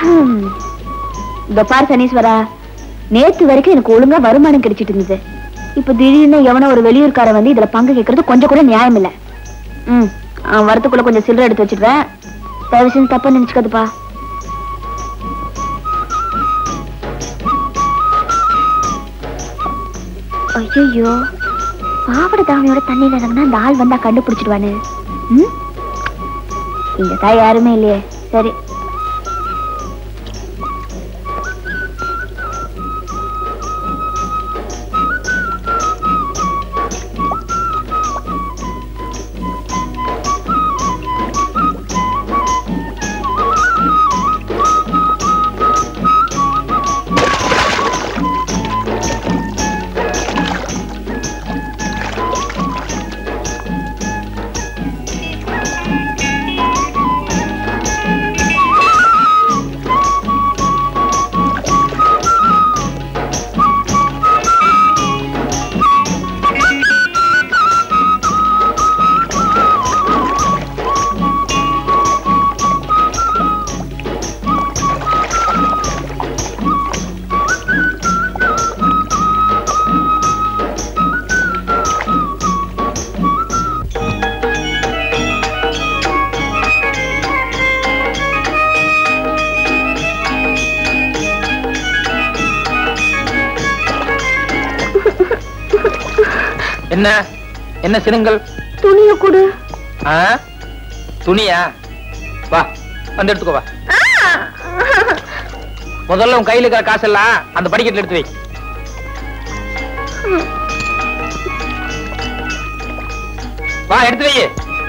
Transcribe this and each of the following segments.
ஹம். இதோ பார் சனீஸ்வரா நேத்து வரைக்கும் எனக்கு ஒழுங்கா வருமானம் கிடைச்சிட்டு இருந்தது இப்ப திடீர்னு எவனோ ஒரு வெளியூர்காரன் வந்து இதுல பங்கு கேட்கறது கொஞ்சம் கூட நியாயம் இல்ல ம் அவன் வரத்துக்குள்ள கொஞ்சம் சில்லறை எடுத்து வச்சிடுறேன் தயவு செஞ்சு தப்பா நினைச்சுக்காதுப்பா ஐயோ பாவட தாவணியோட தண்ணியில இறங்கினா அந்த ஆள் வந்தா கண்டுபிடிச்சிடுவானு ம் இங்க தான் யாருமே இல்லையே சரி என்ன என்ன சினுங்கள் துணிய கொடு ஆ? துணியா வா வந்து எடுத்துக்கோ வா முதல்ல உன் கையில இருக்கிற காசெல்லாம் அந்த படிக்கட்டுல எடுத்து வை வா எடுத்து வை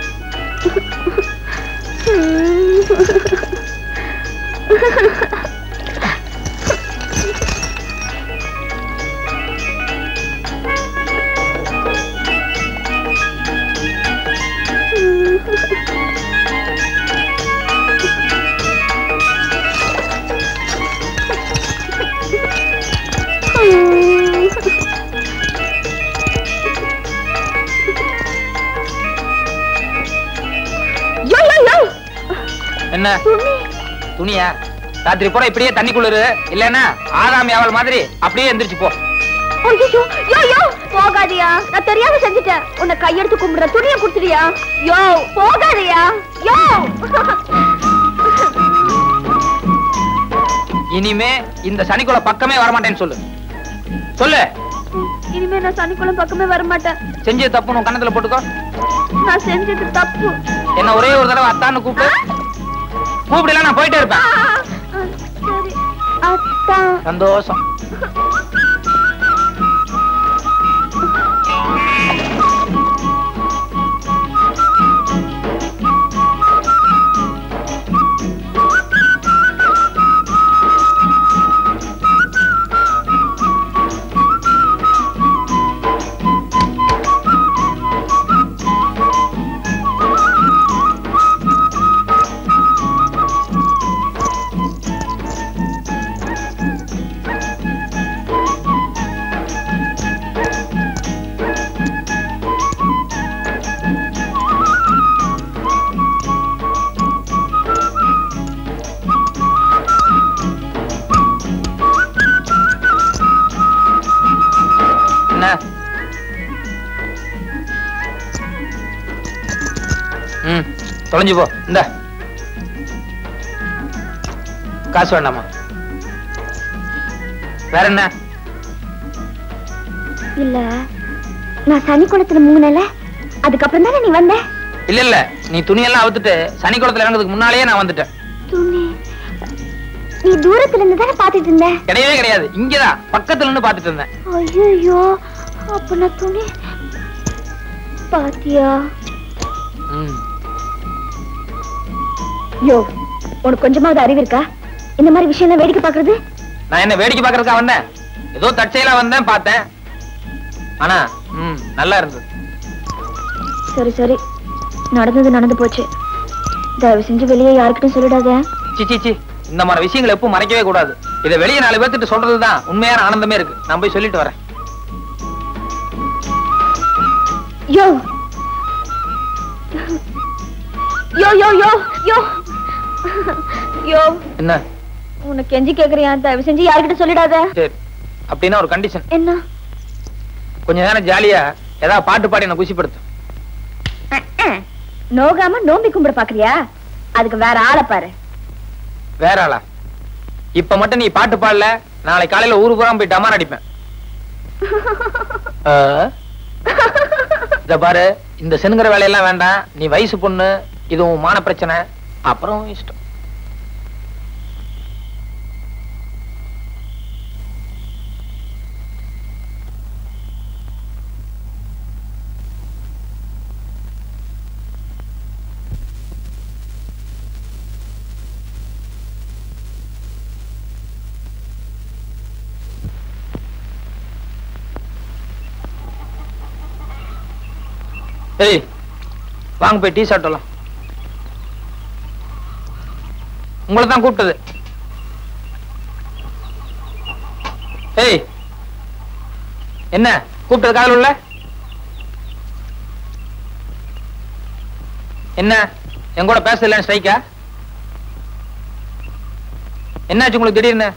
யோ யோ யோ என்ன துணி துணியா ராத்திரி பூரா இப்படியே தண்ணி குளிரு இல்லன்னா ஆதாம் யாவல் மாதிரி அப்படியே எந்திரிச்சு போ ஐயோ யோ யோ போகாதியா நான் தெரியாம செஞ்சுட்டேன் உன்னை கையெடுத்து கும்பிடுற துணியை கொடுத்துறியா யோ போகாதியா யோ இனிமே இந்த சனிக்குள்ள பக்கமே வரமாட்டேன்னு சொல்லு சொல்லு இனிமே நான் சனிக்குளம் பக்கமே வர மாட்டேன் செஞ்சது தப்புன்னு உன் கண்ணத்துல போட்டுக்கோ நான் செஞ்சது தப்பு என்ன ஒரே ஒரு தடவை அத்தான்னு கூப்பிடு கூப்பிடல நான் போயிட்டே ஆ, இருப்பேன் ஆ, சரி அத்தா சந்தோஷம் என்ன ம் தொலைஞ்சு போ இந்த காசு வேண்டாமா வேற என்ன இல்ல நான் சனிக்குளத்துல மூணல அதுக்கப்புறம் தானே நீ வந்த இல்ல இல்ல நீ துணியெல்லாம் அவுத்துட்டு சனி குளத்துல இறங்குறதுக்கு முன்னாலேயே நான் வந்துட்டேன் துணி நீ தூரத்துல இருந்து தானே பாத்துட்டு இருந்த கிடையவே கிடையாது இங்கதான் பக்கத்துல இருந்து பாத்துட்டு இருந்தேன் ஐயோ அப்ப நான் துணி பாத்தியா ம். யோ உனக்கு கொஞ்சமாவது அறிவு இருக்கா இந்த மாதிரி விஷயம் வேடிக்கை பாக்குறது நான் என்ன வேடிக்கை பாக்குறதுக்கா வந்தேன் ஏதோ தற்செயலா வந்தேன் பார்த்தேன் ஆனா ம் நல்லா இருந்தது சரி சரி நடந்தது நடந்து போச்சு தயவு செஞ்சு வெளியே யாருக்கிட்டும் சொல்லிடாத சி சி சி இந்த மாதிரி விஷயங்களை எப்பவும் மறைக்கவே கூடாது இதை வெளியே நாலு பேர்த்துட்டு சொல்றதுதான் உண்மையான ஆனந்தமே இருக்கு நான் போய் சொல்லிட்டு வரேன் யோ யோ யோ யோ யோ யோ என்ன உனக்கு கெஞ்சி கேக்குறியா தயவு செஞ்சு யார்கிட்ட சொல்லிடாத சரி அப்படின்னா ஒரு கண்டிஷன் என்ன கொஞ்ச நேரம் ஜாலியா ஏதாவது பாட்டு பாடி என்ன குஷிப்படுத்து அஹ், அஹ். நோகாம நோம்பி கும்பிட பாக்குறியா அதுக்கு வேற ஆளை பாரு வேற ஆளா இப்ப மட்டும் நீ பாட்டு பாடல நாளை காலையில ஊரு பூரா போய் டமார் அடிப்பேன் ஆ? இத பாரு இந்த செனுங்கிற வேலையெல்லாம் வேண்டாம் நீ வயசு பொண்ணு இது உன் மான பிரச்சனை அப்புறம் உன் இஷ்டம் ஏய் வாங்க போய் டீ சாப்பிடலாம் உங்களை தான் கூப்பிட்டது ஏய் என்ன கூப்பிட்டது காதல் உள்ள என்ன என் கூட பேச இல்லைன்னு ஸ்ட்ரைக்கா என்னாச்சு உங்களுக்கு திடீர்னு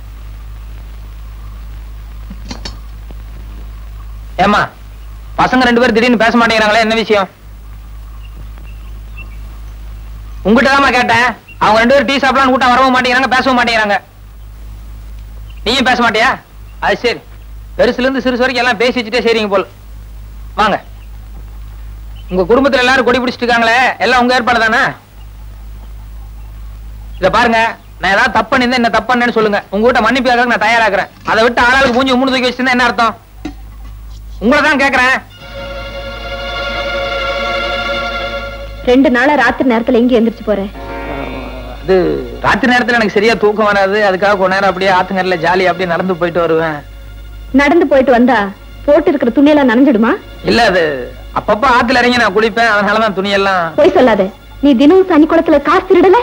ஏமா பசங்க ரெண்டு பேரும் திடீர்னு பேச மாட்டேங்கிறாங்களே என்ன விஷயம் உங்ககிட்ட தான் கேட்டேன் அவங்க ரெண்டு பேரும் டீ சாப்பிடலாம்னு கூட்டம் வரவும் மாட்டேங்கிறாங்க பேசவும் மாட்டேங்கிறாங்க நீயும் பேச மாட்டியா அது சரி பெருசுல இருந்து சிறுசு வரைக்கும் எல்லாம் பேசி வச்சுட்டே சரிங்க போல் வாங்க உங்க குடும்பத்துல எல்லாரும் கொடி பிடிச்சிட்டு இருக்காங்களே எல்லாம் உங்க ஏற்பாடு தானே இத பாருங்க நான் ஏதாவது தப்பு பண்ணிருந்தேன் என்ன தப்பு பண்ணேன்னு சொல்லுங்க உங்ககிட்ட மன்னிப்பு கேட்கறதுக்கு நான் தயாராகிறேன் அதை விட்டு ஆளாளுக்கு மூஞ்சி மூணு தூக்கி வச்சிருந்தா என்ன அர்த்தம் உங்களை தான் கேக்குறேன் ரெண்டு நாளா ராத்திரி நேரத்துல எங்க எந்திரிச்சு போறேன் அது ராத்திரி நேரத்துல எனக்கு சரியா தூக்கம் வராது அதுக்காக கொஞ்ச நேரம் அப்படியே ஆத்துங்கரையில ஜாலி அப்படியே நடந்து போயிட்டு வருவேன் நடந்து போயிட்டு வந்தா போட்டு இருக்கிற துணியெல்லாம் நனைஞ்சிடுமா இல்ல அது அப்பப்ப ஆத்துல இறங்கி நான் குளிப்பேன் அதனாலதான் துணியெல்லாம் போய் சொல்லாத நீ தினமும் சனி குளத்துல காசு திருடல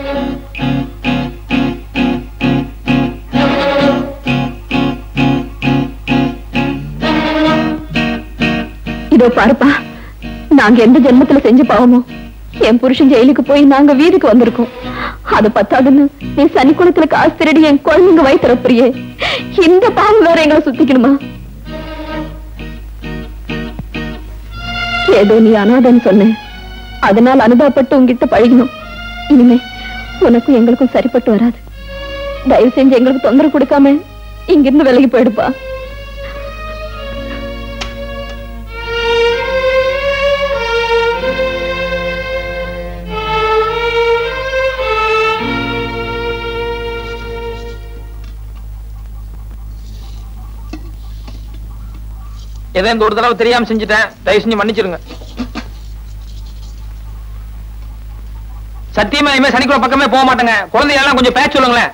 இதோ பாருப்பா நாங்க எந்த ஜென்மத்துல செஞ்சு பாவமோ என் புருஷன் ஜெயிலுக்கு போய் நாங்க வீட்டுக்கு வந்திருக்கோம் அது பத்தாதுன்னு நீ சனி குளத்துல காசு திருடி என் குழந்தைங்க வயிற்றுறப்பிரியே இந்த பாவம் வேற எங்களை சுத்திக்கணுமா ஏதோ நீ அனாதன்னு சொன்ன அதனால் அனுபவப்பட்டு உங்ககிட்ட பழகினோம் இனிமே உனக்கும் எங்களுக்கும் சரிப்பட்டு வராது தயவு செஞ்சு எங்களுக்கு தொந்தரவு கொடுக்காம இங்கிருந்து விலகி போயிடுப்பா ஏதோ இந்த ஒரு தடவை தெரியாம செஞ்சுட்டேன் தயவு செஞ்சு மன்னிச்சிருங்க சத்தியமா இனிமே சனிக்குள்ள பக்கமே போக மாட்டேங்க குழந்தைங்க எல்லாம் கொஞ்சம் பேச சொல்லுங்களேன்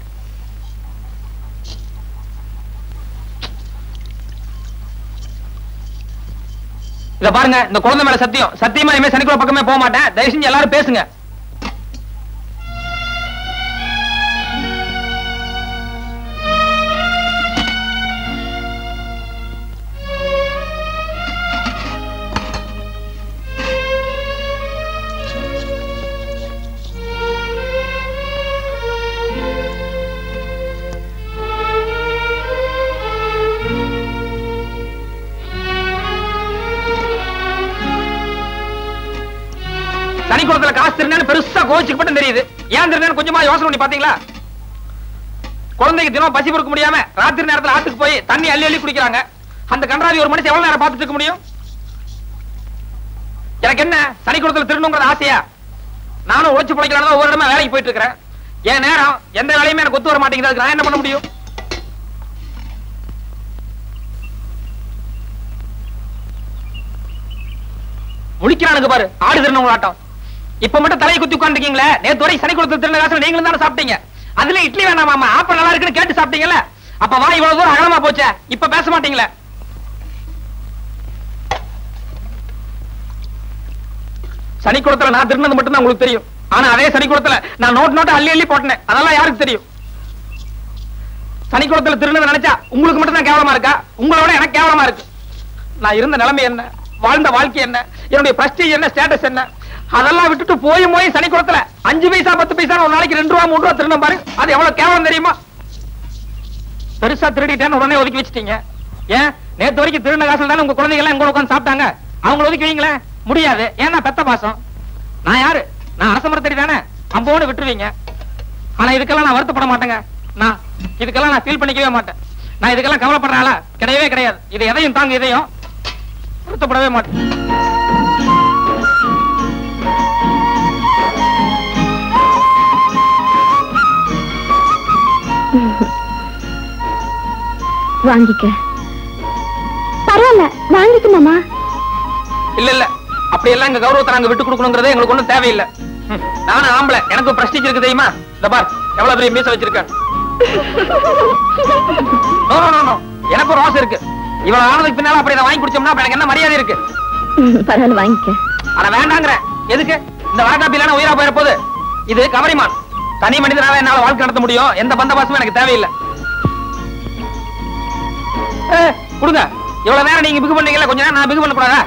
இத பாருங்க இந்த குழந்தை மேல சத்தியம் சத்தியமா இனிமே சனிக்குள்ள பக்கமே போக மாட்டேன் தயவு செஞ்சு எல்லாரும் பேசுங்க சனிக்குளத்துல காசு திருநேன்னு பெருசா கோவிச்சுக்கு மட்டும் தெரியுது ஏன் திருநேன்னு கொஞ்சமா யோசனை பண்ணி பாத்தீங்களா குழந்தைக்கு தினம் பசி பொறுக்க முடியாம ராத்திரி நேரத்துல ஆத்துக்கு போய் தண்ணி அள்ளி அள்ளி குடிக்கிறாங்க அந்த கன்றாவி ஒரு மனுஷன் எவ்வளவு நேரம் பார்த்துட்டு இருக்க முடியும் எனக்கு என்ன சனிக்குளத்துல திருடணுங்கிற ஆசையா நானும் உழைச்சு பிழைக்கலாம் ஒவ்வொரு இடமா வேலைக்கு போயிட்டு இருக்கிறேன் என் நேரம் எந்த வேலையுமே எனக்கு ஒத்து வர மாட்டேங்குது அதுக்கு நான் என்ன பண்ண முடியும் முழிக்கிறானுங்க பாரு ஆடு திருநவங்க ஆட்டம் இப்ப மட்டும் தலையை குத்தி உட்காந்துருக்கீங்களே நேத்து வரை சனி கொடுத்து திருந காசுல நீங்களும் தானே சாப்பிட்டீங்க அதுல இட்லி வேணாமாமா ஆப்ப நல்லா இருக்குன்னு கேட்டு சாப்பிட்டீங்கல்ல அப்ப வா இவ்வளவு தூரம் அகலமா போச்சே இப்ப பேச மாட்டீங்களே சனிக்குளத்துல நான் திருநது மட்டும் தான் உங்களுக்கு தெரியும் ஆனா அதே சனிக்குளத்துல நான் நோட் நோட்டு அள்ளி அள்ளி போட்டேன் அதெல்லாம் யாருக்கு தெரியும் சனிக்குளத்துல திருநது நினைச்சா உங்களுக்கு மட்டும் தான் கேவலமா இருக்கா உங்களோட எனக்கு கேவலமா இருக்கு நான் இருந்த நிலைமை என்ன வாழ்ந்த வாழ்க்கை என்ன என்னுடைய பிரஸ்டீஜ் என்ன ஸ்டேட்டஸ் என்ன அதெல்லாம் விட்டுட்டு போய் போய் சனிக்குளத்துல அஞ்சு பைசா பத்து பைசா நான் ஒரு நாளைக்கு ரெண்டு ரூபா மூணு ரூபா திரும்ப பாரு அது எவ்வளவு கேவலம் தெரியுமா பெருசா திருடிட்டேன்னு உடனே ஒதுக்கி வச்சிட்டீங்க ஏன் நேத்து வரைக்கும் திருடின காசுல தானே உங்க குழந்தைங்க எல்லாம் எங்க உட்காந்து சாப்பிட்டாங்க அவங்கள ஒதுக்கி வைங்களேன் முடியாது ஏன்னா பெத்த பாசம் நான் யாரு நான் அரச மரத்தடி தானே அம்போடு விட்டுருவீங்க ஆனா இதுக்கெல்லாம் நான் வருத்தப்பட மாட்டேங்க நான் இதுக்கெல்லாம் நான் ஃபீல் பண்ணிக்கவே மாட்டேன் நான் இதுக்கெல்லாம் கவலைப்படுற ஆளா கிடையவே கிடையாது இது எதையும் தாங்க இதையும் வருத்தப்படவே மாட்டேன் வாங்கிக்க பரவாயில்ல வாங்கிக்க மாமா இல்ல இல்ல அப்படி எல்லாம் எங்க கௌரவத்தை நாங்க விட்டு கொடுக்கணுங்கிறதே எங்களுக்கு ஒண்ணும் தேவையில்லை ம், நானும் ஆம்பளை எனக்கு பிரஸ்டீஜ் இருக்கு தெரியுமா இந்த பார் எவ்வளவு பெரிய மீச வச்சிருக்கேன் No, no, no, no. எனக்கு ஒரு ஆசை இருக்கு இவ்வளவு ஆனதுக்கு பின்னால அப்படி இதை வாங்கி குடிச்சோம்னா அப்ப எனக்கு என்ன மரியாதை இருக்கு பரவாயில்ல வாங்கிக்க ஆனா வேண்டாங்கிறேன் எதுக்கு இந்த வாழ்க்கை இல்லைன்னா உயிரா போயிட போகுது இது கவரிமான் தனி மனிதனால என்னால வாழ்க்கை நடத்த முடியும் எந்த பந்த பாசமும் எனக்கு தேவையில்லை ஏ, கொடுங்க இவ்வளவு நேரம் நீங்க பிகு பண்ணீங்கல்ல கொஞ்ச நேரம் நான் பிகு பண்ண கூடாதா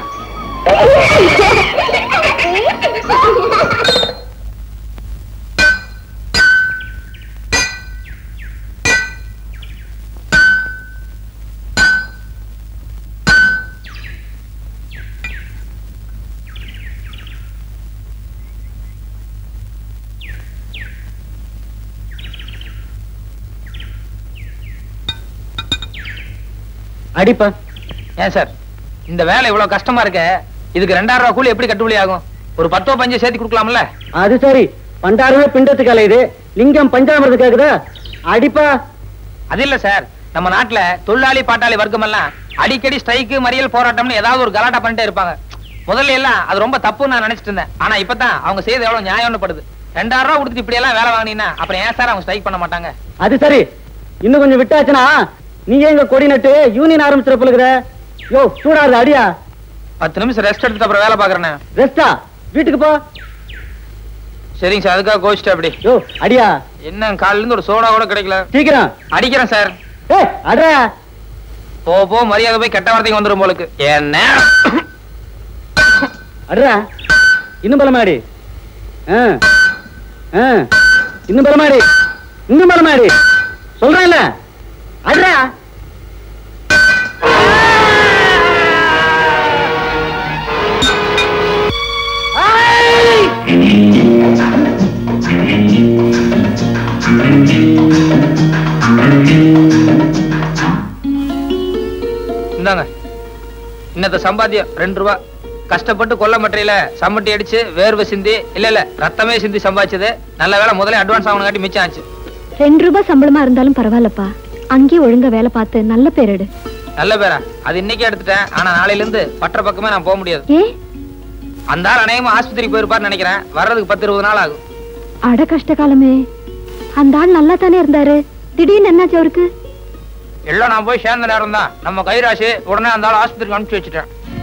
அடிப்பா ஏன் சார் இந்த வேலை இவ்வளவு கஷ்டமா இருக்க இதுக்கு ரெண்டாயிரம் ரூபாய் கூலி எப்படி கட்டுப்படி ஆகும் ஒரு பத்தோ பஞ்சு சேர்த்து கொடுக்கலாம்ல அது சரி பண்டாரமே பிண்டத்துக்கு அலையுது லிங்கம் பஞ்சாமிரத்து கேக்குதா அடிப்பா அது இல்ல சார் நம்ம நாட்டுல தொழிலாளி பாட்டாளி வர்க்கம் எல்லாம் அடிக்கடி ஸ்ட்ரைக்கு மறியல் போராட்டம்னு ஏதாவது ஒரு கலாட்டா பண்ணிட்டே இருப்பாங்க முதல்ல எல்லாம் அது ரொம்ப தப்புன்னு நான் நினைச்சிட்டு இருந்தேன் ஆனா இப்பதான் அவங்க செய்து எவ்வளவு நியாயம்னு படுது ரெண்டாயிரம் ரூபாய் கொடுத்துட்டு இப்படி எல்லாம் வேலை வாங்கினீங்கன்னா அப்புறம் ஏன் சார் அவங்க ஸ்ட்ரைக் பண்ண மாட்டாங்க அது சரி இன்னும் கொஞ்சம் விட்டாச்சுன்னா நீ எங்க கொடி நட்டு யூனியன் ஆரம்பிச்சிட போலுக்குற யோ சூடாது அடியா பத்து நிமிஷம் ரெஸ்ட் எடுத்துட்டு அப்புறம் வேலை பாக்குறேன் ரெஸ்டா வீட்டுக்கு போ சரிங்க சார் அதுக்காக கோச்சிட்டு அப்படி யோ அடியா என்ன காலையில இருந்து ஒரு சோடா கூட கிடைக்கல சீக்கிரம் அடிக்கிறேன் சார் ஏ அட்ரா போ போ மரியாதை போய் கெட்ட வார்த்தைக்கு வந்துரும் போலுக்கு என்ன அட்ரா இன்னும் பலமாடி ஆ ஆ இன்னும் பலமாடி இன்னும் பலமாடி சொல்றேன்ல அட்ரா இந்தாங்க இன்னத்த சம்பாத்தியம் ரெண்டு ரூபா கஷ்டப்பட்டு கொல்ல மட்டையில சம்மட்டி அடிச்சு வேர்வை சிந்தி இல்ல இல்ல ரத்தமே சிந்தி சம்பாதிச்சது நல்ல வேலை முதல்ல அட்வான்ஸ் ஆகணுங்காட்டி மிச்சம் ஆச்சு ரெண்டு ரூபாய் சம்பளமா இருந்தாலும் பரவாயில்லப்பா அங்கேயே ஒழுங்கா வேலை பார்த்து நல்ல பேர் எடு நல்ல பேரா அது இன்னைக்கே எடுத்துட்டேன் ஆனா நாளையில இருந்து பற்ற பக்கமே நான் போக முடியாது ஏ அந்த ஆள் அநேகமா ஆஸ்பத்திரிக்கு போயிருப்பாருன்னு நினைக்கிறேன் வர்றதுக்கு பத்து இருபது நாள் ஆகும் அட கஷ்ட காலமே அந்த ஆள் நல்லா தானே இருந்தாரு திடீர்னு என்னாச்சு அவருக்கு எல்லாம் நான் போய் சேர்ந்த நேரம் தான் நம்ம கைராசி உடனே அந்த ஆள் ஆஸ்பத்திரிக்கு அனுப்பிச்சு வச்சுட்டேன்